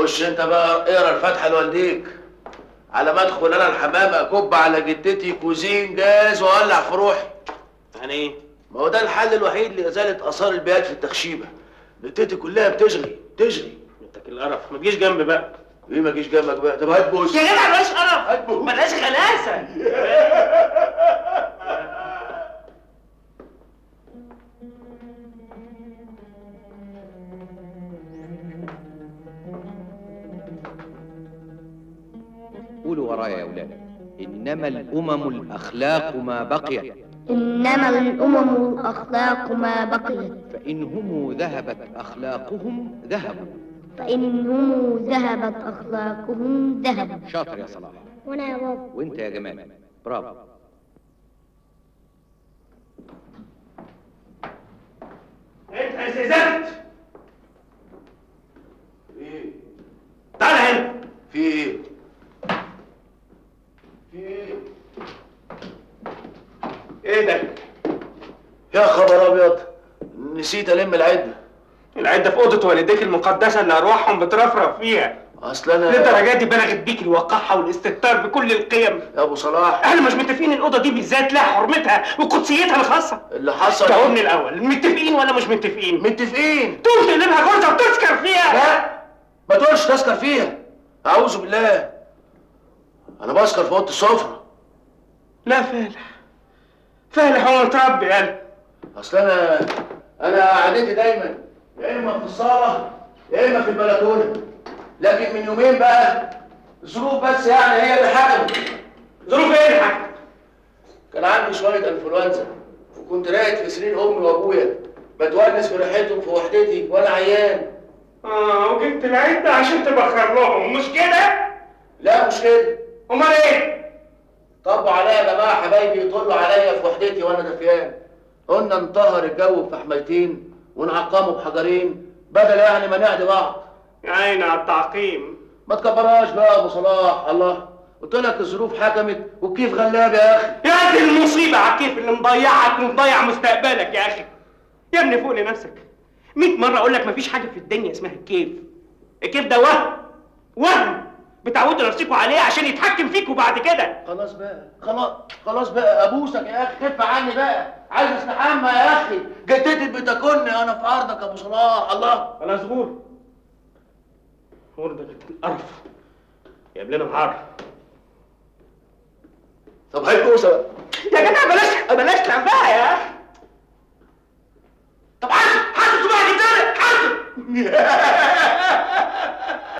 خش انت بقى اقرا الفاتحه لوالديك على ما ادخل انا الحمام اكب على جدتي كوزين جاز واولع في روحي يعني ايه؟ ما هو ده الحل الوحيد لازاله اثار البيات في التخشيبه جدتي كلها بتشغي تشغي انت القرف ما تجيش جنبي بقى ايه ما جيش جنبك بقى طب هات بوس يا جدع بلاش قرف هات بوس بلاش غلاسه قولوا ورايا يا أولاد إنما الأمم الأخلاق ما بقيت إنما الأمم الأخلاق ما بقيت فإن هم ذهبت أخلاقهم ذهبوا فإنهم ذهبت أخلاقهم ذهبوا شاطر يا صلاح وأنا يا بابا وأنت يا جمال برافو انت يا سيزنت ايه تعال هنا في ايه في ايه ايدك يا خبر ابيض نسيت الم العده العده في اوضه والديك المقدسه اللي ارواحهم بترفرف فيها اصل انا للدرجه دي بلغت بيك الوقاحه والاستهتار بكل القيم يا ابو صلاح احنا مش متفقين الاوضه دي بالذات لها حرمتها وقدسيتها الخاصه اللي حصل جاوبني الاول متفقين ولا مش متفقين متفقين تقوم تقلبها غرزه وتسكر فيها لا ما تقولش تسكر فيها اعوذ بالله انا بسكر في اوضه السفره لا فالح فالح هو متربي قال اصل انا انا قعدتي دايما يا اما في الصاله يا اما في البلكونه لكن من يومين بقى الظروف بس يعني هي اللي حكمت ظروف ايه اللي حكت؟ كان عندي شويه انفلونزا وكنت راقد في سرير امي وابويا بتونس بريحتهم في وحدتي وانا عيان اه وجبت العده عشان تبخر لهم مش كده؟ لا مش كده امال ايه؟ طبوا عليا يا جماعه حبايبي يطلوا عليا في وحدتي وانا دفيان قلنا نطهر الجو بفحميتين ونعقمه بحجرين بدل يعني ما نعدي بعض يا عيني على التعقيم ما تكبرهاش بقى يا ابو صلاح الله قلت لك الظروف حكمت والكيف غلاب يا اخي يا دي المصيبه على الكيف اللي مضيعك ومضيع مستقبلك يا اخي يا ابني فوق لنفسك 100 مره اقول لك مفيش حاجه في الدنيا اسمها الكيف الكيف ده وهم وهم بتعودوا نفسكم عليه عشان يتحكم فيكوا بعد كده خلاص بقى خلاص خلاص بقى ابوسك يا اخي خف عني بقى عايز استحمى يا اخي جدتي بتاكلني انا في عرضك يا ابو صلاح الله خلاص غور غور ده القرف جايب لنا نهار طب هاي بوسه بقى يا جدع بلاش بلاش لعبها يا اخي طب حاسب حاسب صباعك اتزنق حاسب